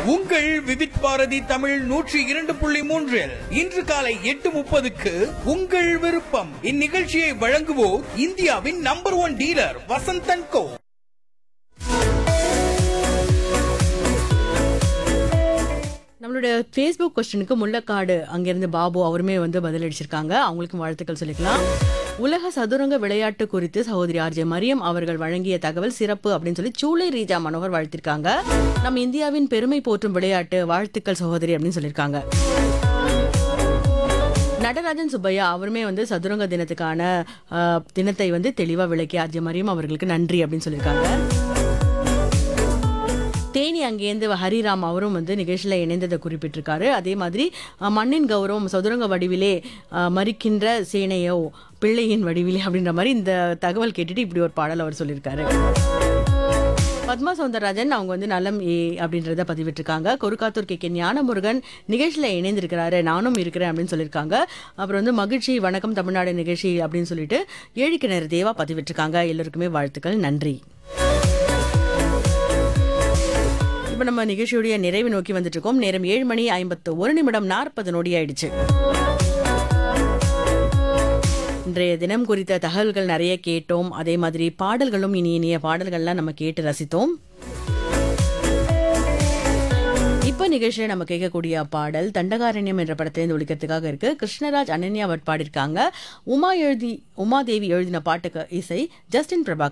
உங்கள் விவித் பாரதி தமிழ் நூற்றி இரண்டு புள்ளி மூன்றில் இன்று காலை எட்டு முப்பதுக்கு உங்கள் விருப்பம் இந்நிகழ்ச்சியை வழங்குவோர் இந்தியாவின் number one dealer Vasanthan co நம்மளுடைய ஃபேஸ்புக் கொஸ்டினுக்கு முள்ளக்காடு அங்கிருந்து பாபு அவருமே வந்து பதிலளிச்சிருக்காங்க அவங்களுக்கும் வாழ்த்துக்கள் சொல்லிக்கலாம் உலக சதுரங்க விளையாட்டு குறித்து சகோதரி ஆர்ஜே மரியம் அவர்கள் வழங்கிய தகவல் சிறப்பு அப்படின்னு சொல்லி சூளை ரீஜா மனோகர் வாழ்த்திருக்காங்க நம்ம இந்தியாவின் பெருமை போற்றும் விளையாட்டு வாழ்த்துக்கள் சகோதரி அப்படின்னு சொல்லியிருக்காங்க நடராஜன் சுப்பையா அவருமே வந்து சதுரங்க தினத்துக்கான அஹ், தினத்தை வந்து தெளிவாக விளக்கி ஆர்ஜே மரியம் அவர்களுக்கு நன்றி அப்படின்னு சொல்லியிருக்காங்க தேனி அங்கேருந்து ஹரிராம் அவரும் வந்து நிகழ்ச்சியில் இணைந்ததை குறிப்பிட்டிருக்காரு அதே மாதிரி அஹ், மண்ணின் கௌரவம் சதுரங்க வடிவிலே அஹ், மறிக்கின்ற சேனையோ பிள்ளையின் வடிவிலே அப்படின்ற மாதிரி இந்த தகவல் கேட்டுட்டு இப்படி ஒரு பாடல் அவர் சொல்லியிருக்காரு பத்மா சௌந்தரராஜன் அவங்க வந்து நலம் ஏ அப்படின்றத பதிவிட்டிருக்காங்க கொருக்காத்தூர் கே கே ஞானமுருகன் நிகழ்ச்சியில் இணைந்திருக்கிறாரு நானும் இருக்கிறேன் அப்படின்னு சொல்லியிருக்காங்க அப்புறம் வந்து மகிழ்ச்சி வணக்கம் தமிழ்நாடு நிகழ்ச்சி அப்படின்னு சொல்லிட்டு ஏழிக்கிணறு தேவா பதிவிட்டிருக்காங்க எல்லோருக்குமே வாழ்த்துக்கள் நன்றி இப்போ நம்ம நிகழ்ச்சியுடைய நிறைவு நோக்கி வந்துட்டு இருக்கோம் நேரம் ஏழு மணி ஐம்பத்து ஒரு நிமிடம் நாற்பது நொடி ஆயிடுச்சு இன்றைய தினம் குறித்த தகவல்கள் நிறைய கேட்டோம் அதே மாதிரி பாடல்களும் இனி இனிய பாடல்கள்லாம் நம்ம கேட்டு ரசித்தோம் இப்ப நிகழ்ச்சியில நம்ம கேட்கக்கூடிய பாடல் தண்டகாரண்யம் என்ற படத்திலிருந்து ஒழிக்கிறதுக்காக இருக்கு கிருஷ்ணராஜ் அனன்யா பட் பாடியிருக்காங்க உமா எழுதி உமாதேவி எழுதின பாட்டுக்கு இசை ஜஸ்டின் பிரபா